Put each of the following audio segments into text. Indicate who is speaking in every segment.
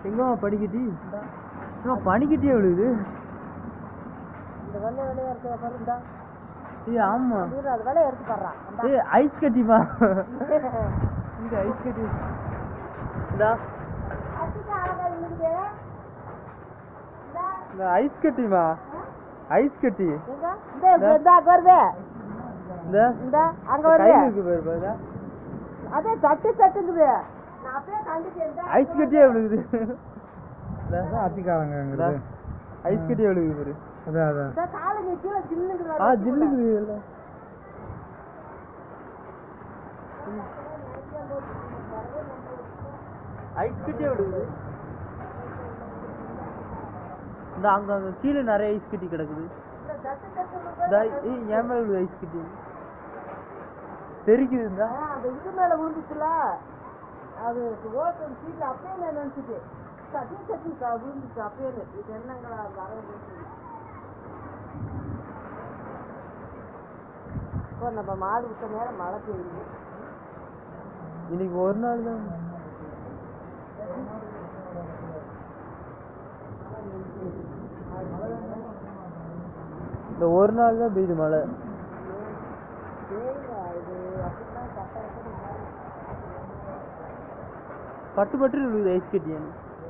Speaker 1: எங்கம்மா படிக்கட்டி அம்மா பனிக்கட்டியே விழுகுது
Speaker 2: இந்த வெள்ளை வெள்ளையா இருக்கிற பாரு இந்தா
Speaker 1: ஏய் ஆமா
Speaker 2: இரு, அது வெள்ளைய எடுத்து பாடுறான்
Speaker 1: ஏய் ஐஸ் கட்டிமா இந்த ஐஸ் கட்டி இந்தா இந்த ஐஸ் கட்டிமா ஐஸ் கட்டி
Speaker 2: எங்க இந்த இந்த இந்த அங்க வருது
Speaker 1: இந்த
Speaker 2: இந்த அங்க
Speaker 1: கையில்
Speaker 2: வருது
Speaker 1: இருக்கு பாரு பாருடா.
Speaker 2: அதே தட்டு தட்டுங்குது நான் அப்படியே கண்டுட்டேன்
Speaker 1: ஐஸ் கட்டியே விழுகுது இந்த
Speaker 3: அத்திக்காரங்கிறது
Speaker 1: ஐஸ் கட்டியே விழுகுது பாரு
Speaker 3: அதான் அதான்
Speaker 2: இந்த காலுக்கு கீழே ஜில்லுங்குது
Speaker 1: ஆ ஜில்லுக்குது இல்ல ஐஸ் கட்டியே விழுகுது இந்த அங்க அங்க கீழே நிறைய ஐஸ் கட்டி கிடக்குது
Speaker 2: இந்த தட்டு தட்டு
Speaker 1: இந்த ஏய் என் மேல விழுது ஐஸ் கட்டி தெரிக்குது இந்த
Speaker 2: அந்த இது மேல விழுந்துச்சுல அது ஓட்டு சீட்ல அப்பயே நான் நினைச்சிட்டு தட்டி தட்டி க- விழுந்துச்சு அப்பயே இது என்னங்களா வரவு இப்போ நம்ம மாடு விட்ட நேரம் மழை பெய்யுது
Speaker 1: இன்னைக்கு ஒரு நாள் தான் இந்த ஒரு நாள் தான் பெய்யுது மழை
Speaker 2: பெய்யுங்க இது அப்படின்னா கட்டாயத்தை
Speaker 1: பட்டு பட்டு விழுகுது ஐஸ் கட்டியான்னு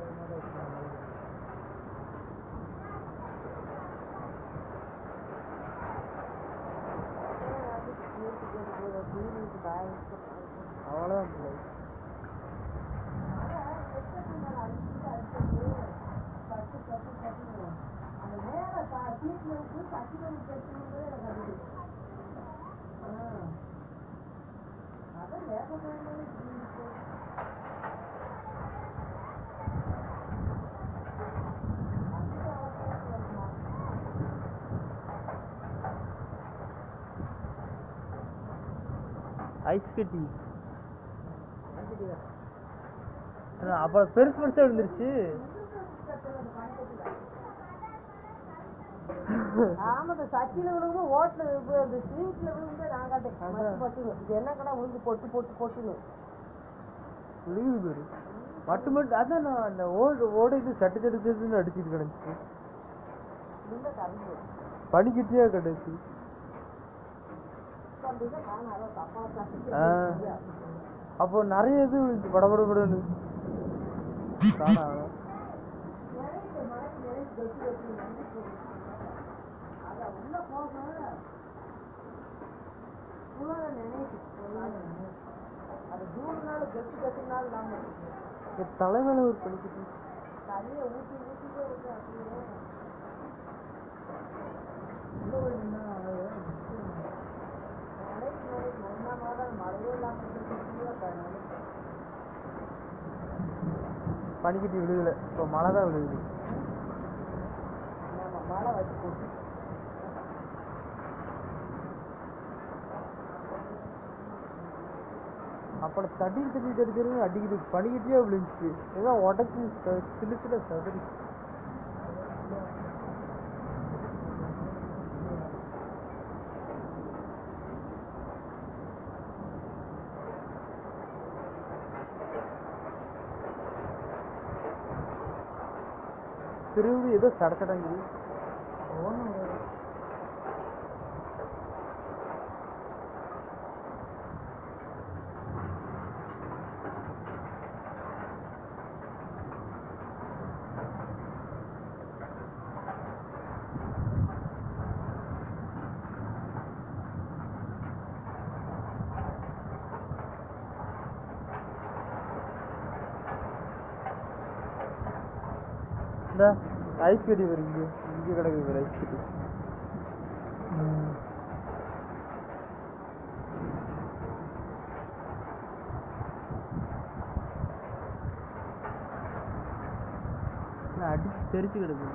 Speaker 1: அவ்வளோதான் பிள்ளை. ஐஸ் கட்டி ஆனா, அப்புறம் பெருசு பெருசா விழுந்துருச்சு
Speaker 2: ஆமா இந்த சட்டியில விழுந்து ஓட்டுல விழு- அந்த ஸ்ட்ரீட்ல விழுந்து நான் காட்டேன் மட்டு பட்டுன்னு இது என்ன கடை விழுந்து பொட்டு பொட்டு பொட்டுன்னு
Speaker 1: விழுகுது பேரு மட்டு மட்டும் அதான் நான் அந்த ஓடு ஓட இது சட்டு சட்டு சட்டுன்னு அடிச்சிட்டு கிடந்துச்சு
Speaker 2: விழுந்த கறந்து
Speaker 1: பனிக்கட்டியா கிடக்கு
Speaker 2: அப்படின்னா நான் அதை தப்பா தட்டி
Speaker 1: ஆ. அப்போ நிறைய இது விழுந்துச்சு பட பட படன்னு காணா
Speaker 2: அத உள்ள போக உள்ள நினைச்சு அது மூணு நாள் கெட்டு கட்டுனால நாம
Speaker 1: என் தலைமையில ஒரு பனிக்கட்டி
Speaker 2: தண்ணியை ஊற்றி ஊற்றிட்டே விட்டு அப்படியே நினைச்சு நினைச்சு ஒன்னா மாதம் மழையே இல்லாமல் இருக்கிறது
Speaker 1: பனிக்கட்டி விழுகல இப்போ மழை தான் விழுகுது
Speaker 2: நம்ம மழை வச்சு போட்டு
Speaker 1: அப்புறம் தட்டி தட்டி தட்டி தட்டி அடிக்குது பனிக்கட்டியா விழுந்துச்சு ஏதோ உடச்சி சிலுத்துல சதுரி திரும்பி ஏதோ சடச்சடங்குது இந்த ஐஸ் கட்டி வரும் இங்கே இங்கே கிடக்குது ஒரு ஐஸ் கட்டி நான் அடிச்சு தெரிச்சு கிடக்குது